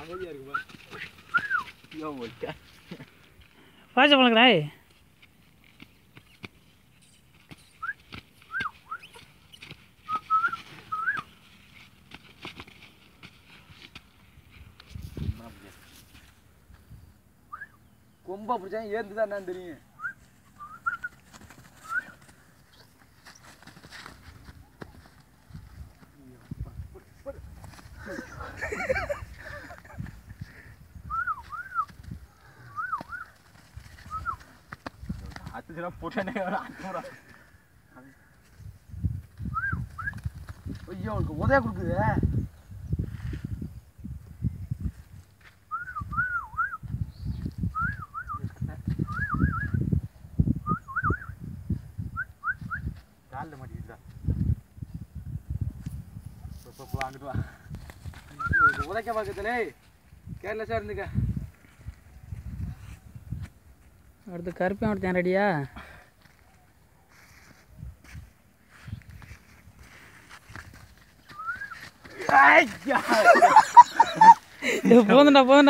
அமைதியாக இருக்குமா ஐயோ ஓகே பாய்ச்ச பழக்கிறாய் கொம்பா பிடிச்சா ஏந்து தான் என்னன்னு தெரியும் அத்துச்சுனா போட்டேனே ஐயோ உனக்கு உதய கொடுக்குது காலில் மாட்டிக்கிட்டா போ, போ, அங்கிட்டு வா ஐயோ, இது உதைக்க பக்கத்துல கேர்லெஸ்ஸாக இருந்துக்க அடுத்து கருப்பையும் ஒருத்தன் ரெடியா ஐயா போதுண்டா போதுண்டா